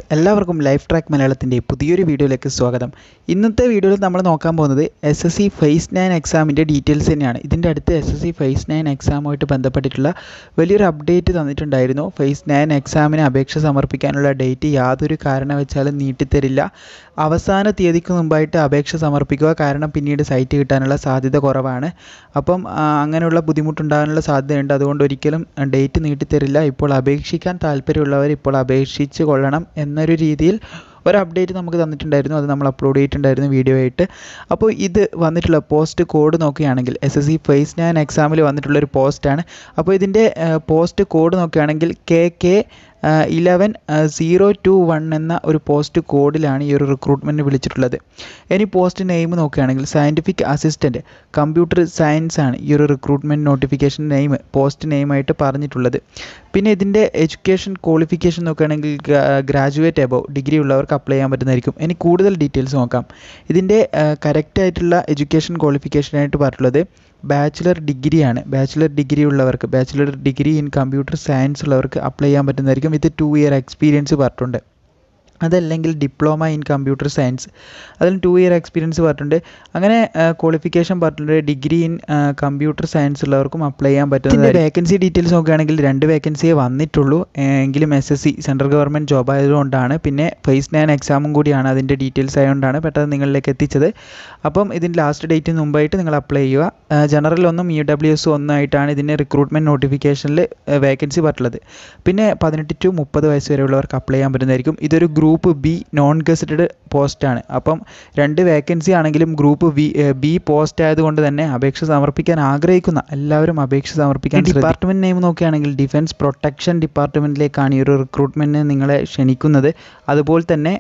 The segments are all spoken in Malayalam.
എല്ലാവർക്കും ലൈഫ് ട്രാക്ക് മലയാളത്തിൻ്റെ പുതിയൊരു വീഡിയോയിലേക്ക് സ്വാഗതം ഇന്നത്തെ വീഡിയോയിൽ നമ്മൾ നോക്കാൻ പോകുന്നത് S S C phase nine എക്സാമിൻ്റെ ഡീറ്റെയിൽസ് തന്നെയാണ് ഇതിൻ്റെ അടുത്ത് S S C phase nine എക്സാമുമായിട്ട് ബന്ധപ്പെട്ടിട്ടുള്ള വലിയൊരു അപ്ഡേറ്റ് തന്നിട്ടുണ്ടായിരുന്നു ഫേസ് നയൻ എക്സാമിന് അപേക്ഷ സമർപ്പിക്കാനുള്ള ഡേറ്റ് യാതൊരു കാരണവശാലും നീട്ടിത്തരില്ല അവസാന തീയതിക്ക് മുമ്പായിട്ട് അപേക്ഷ സമർപ്പിക്കുക കാരണം പിന്നീട് സൈറ്റ് കിട്ടാനുള്ള സാധ്യത കുറവാണ് അപ്പം ആ, അങ്ങനെയുള്ള ബുദ്ധിമുട്ടുണ്ടാകാനുള്ള സാധ്യതയുണ്ട് അതുകൊണ്ട് ഒരിക്കലും ഡേറ്റ് നീട്ടിത്തരില്ല ഇപ്പോൾ അപേക്ഷിക്കാൻ താല്പര്യമുള്ളവർ ഇപ്പോൾ അപേക്ഷിച്ച് കൊള്ളണം എന്നൊരു രീതിയിൽ ഒരു അപ്ഡേറ്റ് നമുക്ക് തന്നിട്ടുണ്ടായിരുന്നു അത് നമ്മൾ അപ്ലോഡ് ചെയ്തിട്ടുണ്ടായിരുന്നു വീഡിയോ ആയിട്ട് അപ്പോൾ ഇത് വന്നിട്ടുള്ള പോസ്റ്റ് കോഡ് നോക്കുകയാണെങ്കിൽ S S C phase nine എക്സാമിൽ വന്നിട്ടുള്ള ഒരു പോസ്റ്റാണ് അപ്പോൾ ഇതിൻ്റെ പോസ്റ്റ് കോഡ് നോക്കുകയാണെങ്കിൽ K K eleven zero two one എന്ന ഒരു പോസ്റ്റ് കോഡിലാണ് ഈ ഒരു റിക്രൂട്ട്മെൻറ്റ് വിളിച്ചിട്ടുള്ളത് ഇനി പോസ്റ്റ് നെയിം നോക്കുകയാണെങ്കിൽ സയൻറ്റിഫിക് അസിസ്റ്റൻറ്റ് കമ്പ്യൂട്ടർ സയൻസ് ആണ് ഈ ഒരു റിക്രൂട്ട്മെൻറ്റ് നോട്ടിഫിക്കേഷൻ നെയിം പോസ്റ്റ് നെയിമായിട്ട് പറഞ്ഞിട്ടുള്ളത് പിന്നെ ഇതിൻ്റെ എഡ്യൂക്കേഷൻ ക്വാളിഫിക്കേഷൻ നോക്കുകയാണെങ്കിൽ ഗ്രാജുവേറ്റ് എബോ ഡിഗ്രി ഉള്ളവർക്ക് അപ്ലൈ ചെയ്യാൻ പറ്റുന്നതായിരിക്കും ഇനി കൂടുതൽ ഡീറ്റെയിൽസ് നോക്കാം ഇതിൻ്റെ കറക്റ്റ് ആയിട്ടുള്ള എഡ്യൂക്കേഷൻ ക്വാളിഫിക്കേഷനായിട്ട് പറഞ്ഞിട്ടുള്ളത് ബാച്ചിലർ ഡിഗ്രിയാണ് ബാച്ചിലർ ഡിഗ്രി ഉള്ളവർക്ക് bachelor degree in computer science ഉള്ളവർക്ക് അപ്ലൈ ചെയ്യാൻ പറ്റുന്നതായിരിക്കും വിത്ത് ടു ഇയർ എക്സ്പീരിയൻസ് പറഞ്ഞിട്ടുണ്ട് അതല്ലെങ്കിൽ ഡിപ്ലോമ ഇൻ കമ്പ്യൂട്ടർ സയൻസ് അതിൽ ടു ഇയർ എക്സ്പീരിയൻസ് പറഞ്ഞിട്ടുണ്ട് അങ്ങനെ ക്വാളിഫിക്കേഷൻ പറഞ്ഞിട്ടുണ്ട് ഡിഗ്രി ഇൻ കമ്പ്യൂട്ടർ സയൻസ് ഉള്ളവർക്കും അപ്ലൈ ചെയ്യാൻ പറ്റുന്ന വേക്കൻസി ഡീറ്റെയിൽസ് നോക്കുകയാണെങ്കിൽ രണ്ട് വേക്കൻസിയേ വന്നിട്ടുള്ളൂ എങ്കിലും S S C central government job ആയതുകൊണ്ടാണ് പിന്നെ ഫേസ് നയൻ എക്സാമും കൂടിയാണ് അതിൻ്റെ ഡീറ്റെയിൽസ് ആയതുകൊണ്ടാണ് പെട്ടെന്ന് നിങ്ങളിലേക്ക് എത്തിച്ചത് അപ്പം ഇതിൻ്റെ ലാസ്റ്റ് ഡേറ്റിന് മുമ്പായിട്ട് നിങ്ങൾ അപ്ലൈ ചെയ്യുക ജനറൽ ഒന്നും ഇ ഡബ്ല്യു എസ് ഒന്നായിട്ടാണ് ഇതിൻ്റെ റിക്രൂട്ട്മെൻറ്റ് നോട്ടിഫിക്കേഷനിൽ വേക്കൻസി പറഞ്ഞിട്ടുള്ളത് പിന്നെ പതിനെട്ട് ടു മുപ്പത് വയസ്സ് വരെയുള്ളവർക്ക് അപ്ലൈ ചെയ്യാൻ പറ്റുന്നതായിരിക്കും ഇതൊരു ഗ്രൂപ്പ് ബി നോൺ ഗസറ്റഡ് പോസ്റ്റാണ് അപ്പം രണ്ട് വേക്കൻസി ആണെങ്കിലും ഗ്രൂപ്പ് ബി ബി പോസ്റ്റ് ആയതുകൊണ്ട് തന്നെ അപേക്ഷ സമർപ്പിക്കാൻ ആഗ്രഹിക്കുന്ന എല്ലാവരും അപേക്ഷ സമർപ്പിക്കാൻ ഡിപ്പാർട്ട്മെൻറ്റ് നെയിം നോക്കുകയാണെങ്കിൽ ഡിഫൻസ് പ്രൊട്ടക്ഷൻ ഡിപ്പാർട്ട്മെൻറ്റിലേക്കാണ് ഈ ഒരു റിക്രൂട്ട്മെൻറ്റിന് നിങ്ങളെ ക്ഷണിക്കുന്നത് അതുപോലെ തന്നെ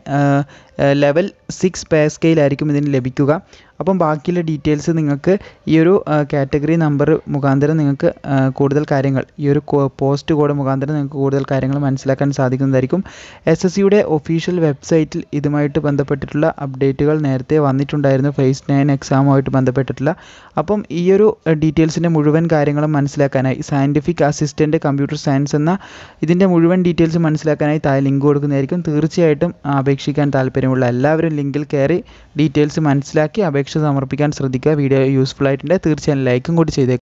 ലെവൽ സിക്സ് പേ സ്കെയിലായിരിക്കും ഇതിന് ലഭിക്കുക അപ്പം ബാക്കിയുള്ള ഡീറ്റെയിൽസ് നിങ്ങൾക്ക് ഈ ഒരു കാറ്റഗറി നമ്പർ മുഖാന്തരം നിങ്ങൾക്ക് ആ, കൂടുതൽ കാര്യങ്ങൾ ഈ ഒരു പോസ്റ്റ് കോഡ് മുഖാന്തരം നിങ്ങൾക്ക് കൂടുതൽ കാര്യങ്ങൾ മനസ്സിലാക്കാൻ സാധിക്കുന്നതായിരിക്കും എസ് എസ് സിയുടെ ഒഫീഷ്യൽ വെബ്സൈറ്റിൽ ഇതുമായിട്ട് ബന്ധപ്പെട്ടിട്ടുള്ള അപ്ഡേറ്റുകൾ നേരത്തെ വന്നിട്ടുണ്ടായിരുന്നു ഫേസ് നയൻ എക്സാമുമായിട്ട് ബന്ധപ്പെട്ടിട്ടുള്ള അപ്പം ഈ ഒരു ഡീറ്റെയിൽസിൻ്റെ മുഴുവൻ കാര്യങ്ങളും മനസ്സിലാക്കാനായി സയൻറ്റിഫിക് അസിസ്റ്റൻറ്റ് കമ്പ്യൂട്ടർ സയൻസ് എന്ന ഇതിൻ്റെ മുഴുവൻ ഡീറ്റെയിൽസ് മനസ്സിലാക്കാനായി താഴെ ലിങ്ക് കൊടുക്കുന്നതായിരിക്കും തീർച്ചയായിട്ടും അപേക്ഷിക്കാൻ താല്പര്യമുള്ള എല്ലാവരും ലിങ്കിൽ കയറി ഡീറ്റെയിൽസ് മനസ്സിലാക്കി അപേക്ഷ സമർപ്പിക്കാൻ ശ്രദ്ധിക്കുക വീഡിയോ യൂസ്ഫുൾ ആയിട്ടുണ്ട് തീർച്ചയായും ലൈക്കും കൂടി ചെയ്തേക്കുക